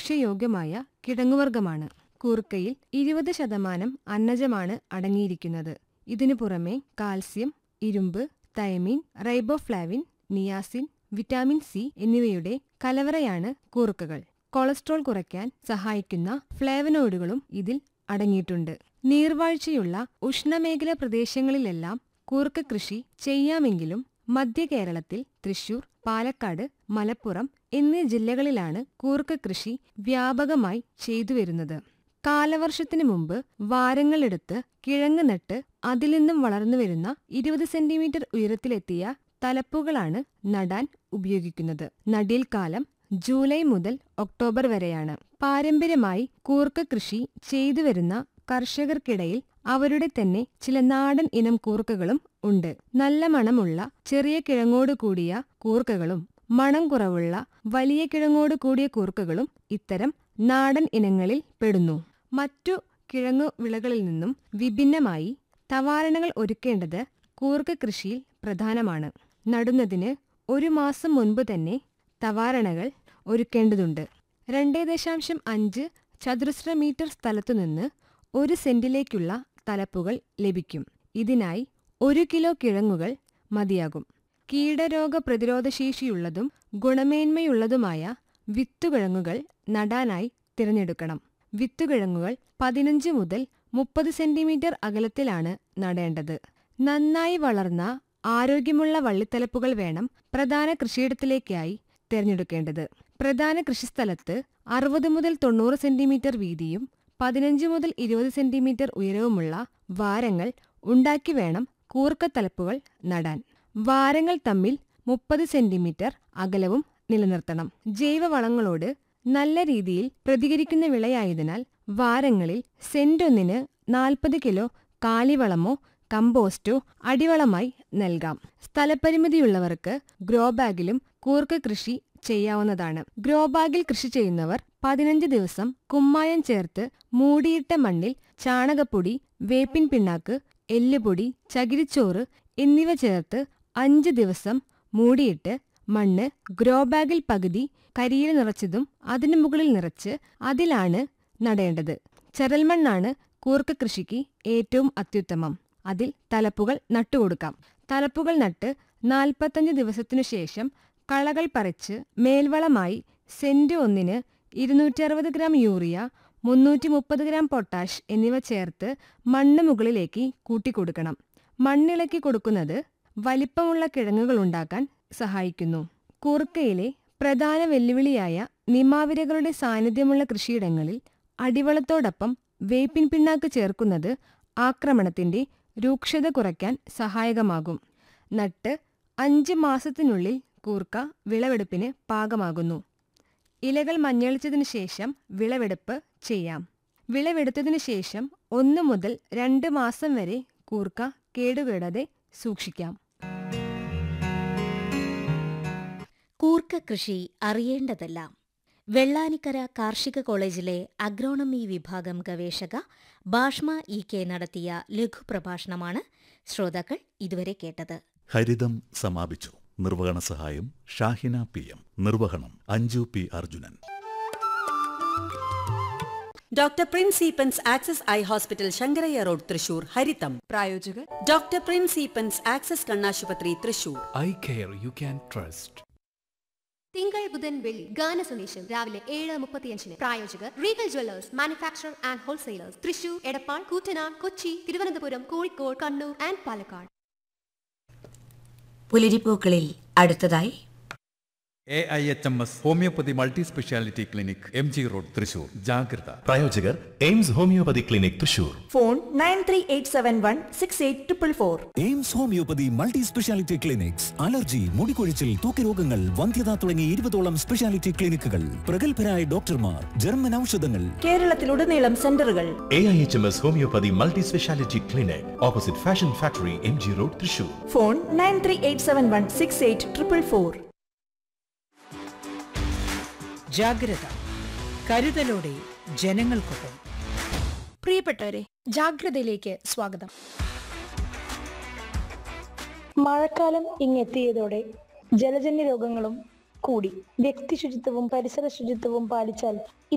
ഭക്ഷ്യയോഗ്യമായ കിഴങ്ങുവർഗമാണ് കൂർക്കയിൽ ഇരുപത് ശതമാനം അന്നജമാണ് അടങ്ങിയിരിക്കുന്നത് ഇതിനു പുറമെ കാൽസ്യം ഇരുമ്പ് thiamine riboflavin niacin vitamin C എന്നിവയുടെ കലവറയാണ് കൂർക്കകൾ കൊളസ്ട്രോൾ കുറയ്ക്കാൻ സഹായിക്കുന്ന ഫ്ലേവനോയിഡുകളും ഇതിൽ അടങ്ങിയിട്ടുണ്ട് നീർവാഴ്ചയുള്ള ഉഷ്ണമേഖലാ പ്രദേശങ്ങളിലെല്ലാം കൂർക്ക കൃഷി ചെയ്യാമെങ്കിലും മധ്യ കേരളത്തിൽ തൃശൂർ പാലക്കാട് മലപ്പുറം എന്നീ ജില്ലകളിലാണ് കൂർക്ക കൃഷി വ്യാപകമായി ചെയ്തുവരുന്നത് കാലവർഷത്തിനു മുമ്പ് വാരങ്ങളെടുത്ത് കിഴങ്ങ് നട്ട് അതിൽ നിന്നും വളർന്നുവരുന്ന ഇരുപത് സെന്റിമീറ്റർ ഉയരത്തിലെത്തിയ തലപ്പുകളാണ് നടാൻ ഉപയോഗിക്കുന്നത് നടീൽ കാലം ജൂലൈ മുതൽ ഒക്ടോബർ വരെയാണ് പാരമ്പര്യമായി കൂർക്ക കൃഷി ചെയ്തുവരുന്ന കർഷകർക്കിടയിൽ അവരുടെ തന്നെ ചില നാടൻ ഇനം കൂർക്കകളും ഉണ്ട് നല്ല മണമുള്ള ചെറിയ കിഴങ്ങോട് കൂടിയ കൂർക്കകളും മണം കുറവുള്ള വലിയ കിഴങ്ങോട് കൂടിയ കൂർക്കകളും ഇത്തരം നാടൻ ഇനങ്ങളിൽ പെടുന്നു മറ്റു കിഴങ്ങു വിളകളിൽ നിന്നും വിഭിന്നമായി തവാരണകൾ ഒരുക്കേണ്ടത് കൂർക്ക കൃഷിയിൽ പ്രധാനമാണ് നടുന്നതിന് ഒരു മാസം മുൻപ് തന്നെ തവാരണകൾ ഒരുക്കേണ്ടതുണ്ട് രണ്ടേ ദശാംശം അഞ്ച് ചതുരശ്ര മീറ്റർ സ്ഥലത്തുനിന്ന് ഒരു സെന്റിലേക്കുള്ള തലപ്പുകൾ ലഭിക്കും ഇതിനായി ഒരു കിലോ കിഴങ്ങുകൾ മതിയാകും കീടരോഗ പ്രതിരോധശേഷിയുള്ളതും ഗുണമേന്മയുള്ളതുമായ വിത്തുകിഴങ്ങുകൾ നടാനായി തിരഞ്ഞെടുക്കണം വിത്തുകിഴങ്ങുകൾ പതിനഞ്ച് മുതൽ മുപ്പത് സെന്റിമീറ്റർ അകലത്തിലാണ് നടേണ്ടത് നന്നായി വളർന്ന ആരോഗ്യമുള്ള വള്ളിത്തലപ്പുകൾ വേണം പ്രധാന കൃഷിയിടത്തിലേക്കായി തിരഞ്ഞെടുക്കേണ്ടത് പ്രധാന കൃഷിസ്ഥലത്ത് അറുപത് മുതൽ തൊണ്ണൂറ് സെന്റിമീറ്റർ വീതിയും പതിനഞ്ച് മുതൽ ഇരുപത് സെന്റിമീറ്റർ ഉയരവുമുള്ള വാരങ്ങൾ ഉണ്ടാക്കി വേണം കൂർക്കത്തലപ്പുകൾ നടാൻ വാരങ്ങൾ തമ്മിൽ മുപ്പത് സെന്റിമീറ്റർ അകലവും നിലനിർത്തണം ജൈവവളങ്ങളോട് നല്ല രീതിയിൽ പ്രതികരിക്കുന്ന വിളയായതിനാൽ വാരങ്ങളിൽ സെന്റൊന്നിന് നാൽപ്പത് കിലോ കാലിവളമോ കമ്പോസ്റ്റോ അടിവളമായി നൽകാം സ്ഥലപരിമിതിയുള്ളവർക്ക് ഗ്രോ ബാഗിലും കൂർക്ക കൃഷി ചെയ്യാവുന്നതാണ് ഗ്രോ ബാഗിൽ കൃഷി ചെയ്യുന്നവർ പതിനഞ്ച് ദിവസം കുമ്മായം ചേർത്ത് മൂടിയിട്ട മണ്ണിൽ ചാണകപ്പൊടി വേപ്പിൻ പിണ്ണാക്ക് എല്ലുപൊടി ചകിരിച്ചോറ് എന്നിവ ചേർത്ത് അഞ്ച് ദിവസം മൂടിയിട്ട് മണ്ണ് ഗ്രോ ബാഗിൽ പകുതി കരിയിൽ നിറച്ചതും അതിനു മുകളിൽ നിറച്ച് അതിലാണ് നടേണ്ടത് ചരൽമണ്ണാണ് കൂർക്ക കൃഷിക്ക് ഏറ്റവും അത്യുത്തമം അതിൽ തലപ്പുകൾ നട്ടുകൊടുക്കാം തലപ്പുകൾ നട്ട് നാൽപ്പത്തഞ്ച് ദിവസത്തിനു ശേഷം കളകൾ പറിച്ച് മേൽവളമായി സെന്റ് ഒന്നിന് ഇരുന്നൂറ്റി അറുപത് ഗ്രാം യൂറിയ മുന്നൂറ്റി മുപ്പത് ഗ്രാം പൊട്ടാഷ് എന്നിവ ചേർത്ത് മണ്ണ് മുകളിലേക്ക് കൂട്ടിക്കൊടുക്കണം മണ്ണിളക്കി കൊടുക്കുന്നത് വലിപ്പമുള്ള കിഴങ്ങുകൾ ഉണ്ടാക്കാൻ സഹായിക്കുന്നു കൂർക്കയിലെ പ്രധാന വെല്ലുവിളിയായ നിമാവിരകളുടെ സാന്നിധ്യമുള്ള കൃഷിയിടങ്ങളിൽ അടിവളത്തോടൊപ്പം വേപ്പിൻ പിണ്ണാക്ക് ചേർക്കുന്നത് ആക്രമണത്തിന്റെ രൂക്ഷത കുറയ്ക്കാൻ സഹായകമാകും നട്ട് അഞ്ച് മാസത്തിനുള്ളിൽ കൂർക്ക വിളവെടുപ്പിന് പാകമാകുന്നു ഇലകൾ മഞ്ഞളിച്ചതിനു ശേഷം വിളവെടുപ്പ് ചെയ്യാം വിളവെടുത്തതിനു ശേഷം ഒന്ന് മുതൽ രണ്ട് മാസം വരെ കൂർക്ക കേടുകേടാതെ സൂക്ഷിക്കാം കൂർക്ക കൃഷി അറിയേണ്ടതെല്ലാം വെള്ളാനിക്കര കാർഷിക കോളേജിലെ അഗ്രോണമി വിഭാഗം ഗവേഷക ഭാഷ്മ ഇ കെ നടത്തിയ ലഘുപ്രഭാഷണമാണ് ശ്രോതാക്കൾ ഇതുവരെ കേട്ടത് ഹരിതം സമാപിച്ചു നിർവഹണ സഹായം ഷാഹിന പി എം നിർവഹണം Anju P Arjunan doctor Prince Eappen's access eye hospital Sankarayya road Thrissur ഹരിതം പ്രായോജകർ ഡോക്ടർ പ്രിൻസ് ഈപ്പൻസ് ആക്സസ് കണ്ണാശുപത്രി Thrissur eye care you can trust തിങ്കൾ ബുധൻ വെള്ളി ഗാന സന്ദേശം രാവിലെ ഏഴ് മുപ്പത്തിയഞ്ചിന് പ്രായോജകർ regal jewellers manufacture and wholesalers Thrissur Edappal Koottanad Kochi Thiruvananthapuram Kozhikode Kannur and Palakkad പുലരിപ്പൂക്കളിൽ അടുത്തതായി A I H M S homoeopathy multi speciality clinic M G road Thrissur ജാഗ്രത പ്രായോജകർ AIIMS homeopathy clinic Thrissur phone nine three eight seven one six eight triple four Aims homoeopathy multi speciality clinics allergy മുടികൊഴിച്ചിൽ തൂക്കരോഗങ്ങൾ വന്ധ്യത തുടങ്ങി ഇരുപതോളം speciality ക്ലിനിക്കുകൾ പ്രഗത്ഭരായ ഡോക്ടർമാർ ജർമ്മൻ ഔഷധങ്ങൾ കേരളത്തിലുടനീളം സെന്ററുകൾ A I H M S homoeopathy multi speciality clinic opposite fashion factory M G road Thrissur phone nine three eight seven one six eight triple four ജാഗ്രത കരുതലോടെ ജനങ്ങൾക്കൊപ്പം പ്രിയപ്പെട്ടവരെ ജാഗ്രതയിലേക്ക് സ്വാഗതം മഴക്കാലം ഇങ്ങെത്തിയതോടെ ജലജന്യ രോഗങ്ങളും കൂടി വ്യക്തി ശുചിത്വവും പരിസര ശുചിത്വവും പാലിച്ചാൽ